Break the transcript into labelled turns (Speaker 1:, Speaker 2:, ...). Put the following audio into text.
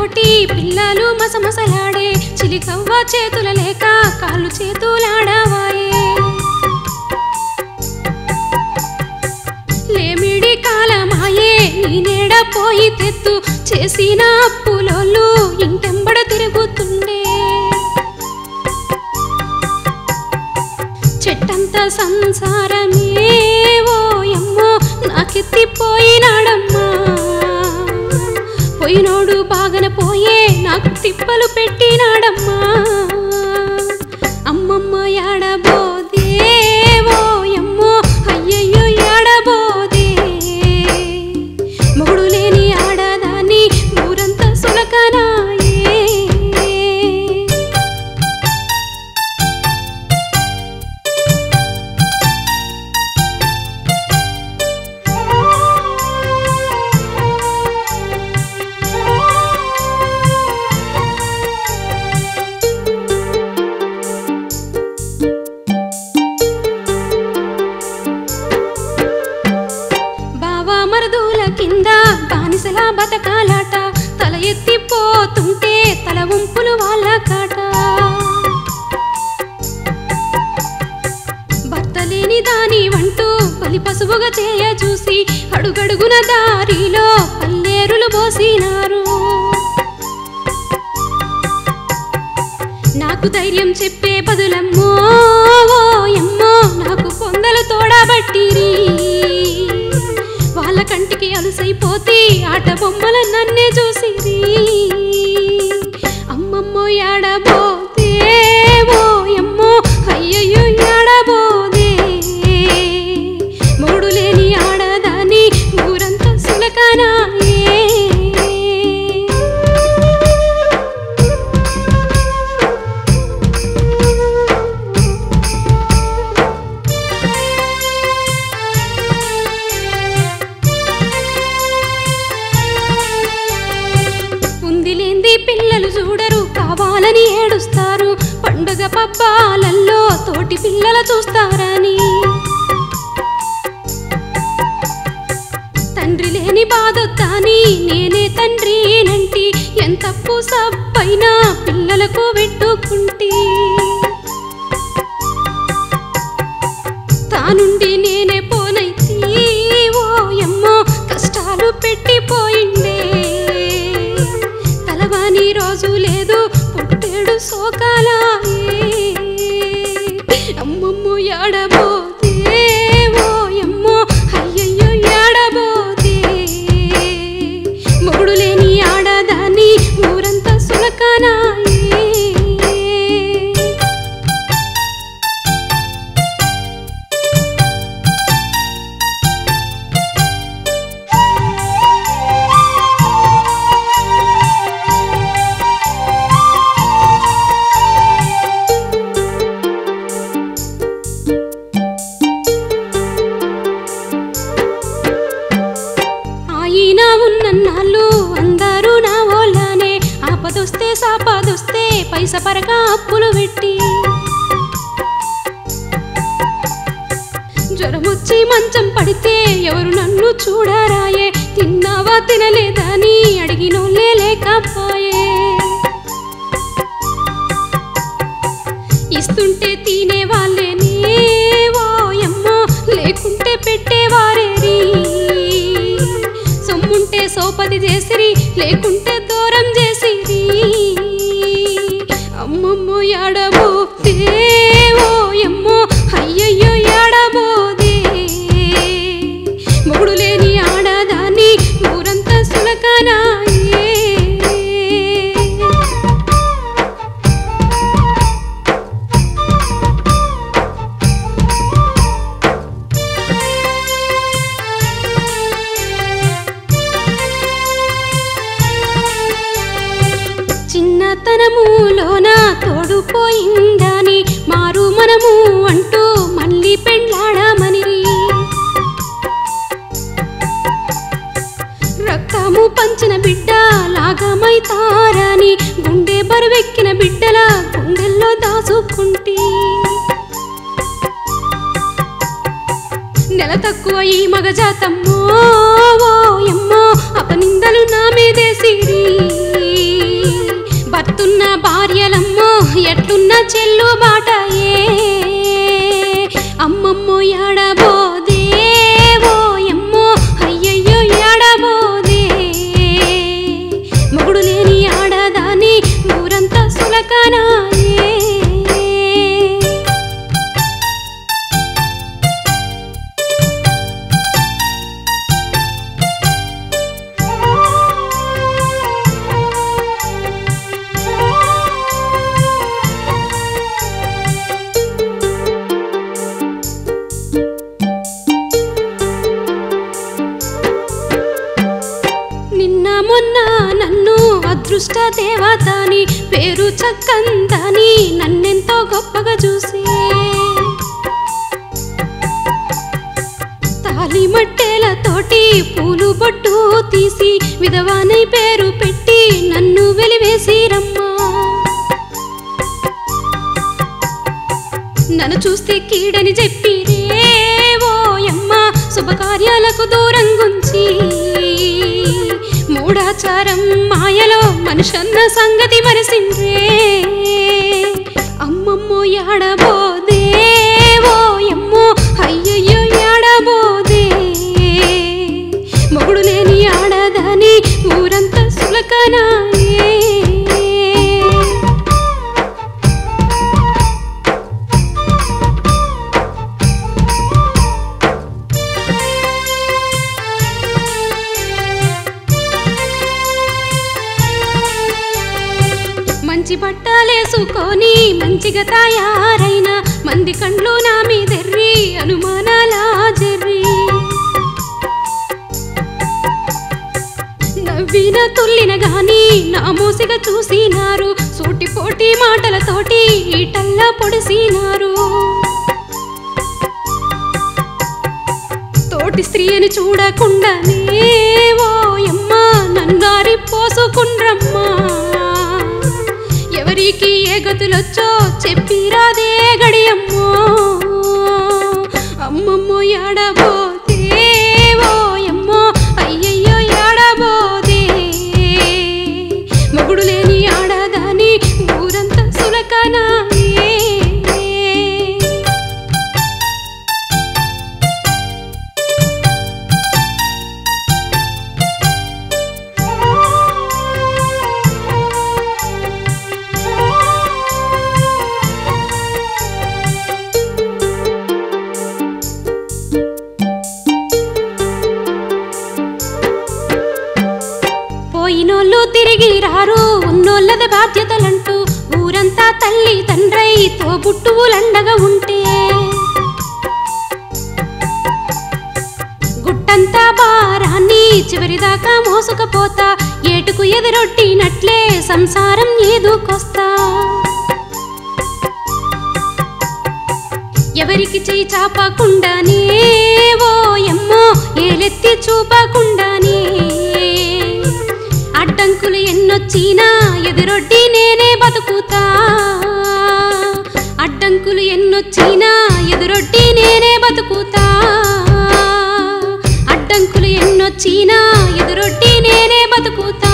Speaker 1: తోటి పిల్లలు మసమసలాడే చిలికవ్వ చేతుల లేక కాళ్ళు చేతులాడవాయే లేమిడి కాలమాయే నీ నీడ పోయి తెత్తు చేసిన అప్పులోళ్ళు ఇంటెంబడ తిరుగుతుండే చెట్టంత సంసారమే ఓయమ్మో నాకెత్తిపోయినాడమ్మా పోయినోడు బాగన పోయే నాకు తిప్పలు పెట్టినాడమ్మా అమ్మమ్మ యాడబోదే ఓయమ్మో అయ్యయ్యో యాడబోదే మొగుడు లేని ఆడదాన్ని ఊరంతా సులకనాయే బావా మరదుల కింద బానిసలా బతకాలాట తల ఎత్తిపోతుంటే తల వంపులు వాళ్ళ కాట భర్త లేని దాని వంటూ బలి పశువుగా చేయ చూసి అడుగడుగున దారిలో పల్లేరులు పోసినారు నాకు ధైర్యం చెప్పే బదులమ్మో ఓయమ్మో నాకు కొందలు తోడబట్టిరి వాళ్ళ కంటికి అలుసైపోతే ఆట బొమ్మల నన్నే చూసిరి అమ్మమ్మో యాడబోతే ఓయమ్మో అయ్యయ్యో యాడబోదే మూడు లేని ఆడదాని ఊరంతా సులకనాయే ఉంది లేంది పిల్లలు చూడరు కావాలని ఏడుస్తారు పండుగ పబ్బాలల్లో తోటి పిల్లల చూస్తారని తండ్రి లేని బాధొద్దాని నేనే తండ్రినంటి ఎంతప్పు సబ్బైనా పిల్లలకు పెట్టుకుంటి తానుండి నేనే పోనైతి ఓయమ్మో కష్టాలు పెట్టిపోయిండే తలవాని రోజు లేదు పుట్టేడు సోకాలాయే అమ్మమ్మో యాడబోతే ఓయమ్మో అయ్యయ్యో యాడబోతే మొగుడు లేని ఆడదాన్ని ఊరంతా సులకనాయే ఆయన ఉన్నన్నాళ్ళు అందరూ నా ఓళ్ళనే ఆపదొస్తే సాపదొస్తే పైస పరగా అప్పులు పెట్టి జ్వరమొచ్చి మంచం పడితే ఎవరు నన్ను చూడరాయే తిన్నావా తినలేదని అడిగినోళ్ళే లేకపోయే ఇస్తుంటే తినే వాళ్ళేనే ఓయమ్మో లేకుంటే పెట్టేవారేరి సొమ్ముంటే సోపది చేసిరి లేకుంటే దూరం చేసిరి అమ్మమ్మో యాడబోతే ఓయమ్మో అయ్యయ్యో యాడబోదే మొగుడు లేని ఆడదాన్ని ఊరంతా సులకనాయే చిన్నతనములోన తోడుపోయిందని మారు మనము అంటూ మళ్ళీ పెండ్లాడమనిరి రక్తము పంచిన బిడ్డ లాగమైతారని గుండె బరువెక్కిన బిడ్డల గుండెల్లో దాచుకుంటి నెల తక్కువ ఈ మగజాతమ్మో ఓయమ్మో అపనిందలు నా మీదేసిరి అడుగుతున్న భార్యలమ్మో ఎట్లున్న చెల్లు బాటయే అమ్మమ్మో యాడబోదే ఓయమ్మో అయ్యయ్యో యాడబోదే మొగుడు లేని ఆడదాని ఊరంతా సులకనాయే నిన్న మొన్న నన్ను అదృష్ట దేవతని పేరు చక్కందని నన్నెంతో గొప్పగా చూసి తాలి మట్టెలతోటి పూలు బొట్టు తీసి విధవానై పేరు పెట్టి నన్ను వెలివేసి రమ్మా నన్ను చూస్తే కీడని చెప్పి ఓయమ్మ శుభకార్యాలకు దూరంగుంచి మూఢాచారం మాయలో మనుషన్న సంగతి మరసిండ్రే అమ్మమ్మో యాడబోదే ఓయమ్మో అయ్యయ్యో యాడబోదే మొగుడు లేని ఆడదాని ఊరంతా సులకనాయే మంచి బట్టలేసుకొని మంచిగా తయారైన మంది కండ్లు నా మీదెర్రి అనుమానాల జర్రి నవ్విన తుల్లిన గాని నా మూసిగా చూసినారు సూటిపోటి మాటలతోటి ఈటల్లా పొడిసినారు తోటి స్త్రీని చూడకుండానే ఓయమ్మ నన్నారి పోసుకుండ్రమ్మా ఎవరికి ఏ గతులొచ్చో చెప్పిరాదే గడియమ్మో అమ్మమ్మో యాడబోతే ఓయమ్మో అయ్యయ్యో యాడబోదే మొగుడు లేని ఆడదాని ఊరంతా సులకనాయే పోయినోళ్ళు తిరిగి రారు ఉన్నోళ్ళద బాధ్యతలంటూ ఊరంతా తల్లి తండ్రై తోబుట్టువులండగా ఉంటే గుట్టంతా భారాన్ని చివరిదాకా మోసుకపోతా ఏటుకు ఎదురొట్టినట్లే సంసారం ఏదుకొస్తా ఎవరికి చేయి చాపకుండానే ఓయమ్మో ఏలెత్తి చూపకుండానే అడ్డంకులు ఎన్నొచ్చినా ఎదురొడ్డి నేనే బతుకుతా అడ్డంకులు ఎన్నొచ్చినా ఎదురొడ్డి నేనే బతుకుతా అడ్డంకులు ఎన్నొచ్చినా ఎదురొడ్డి నేనే బతుకుతా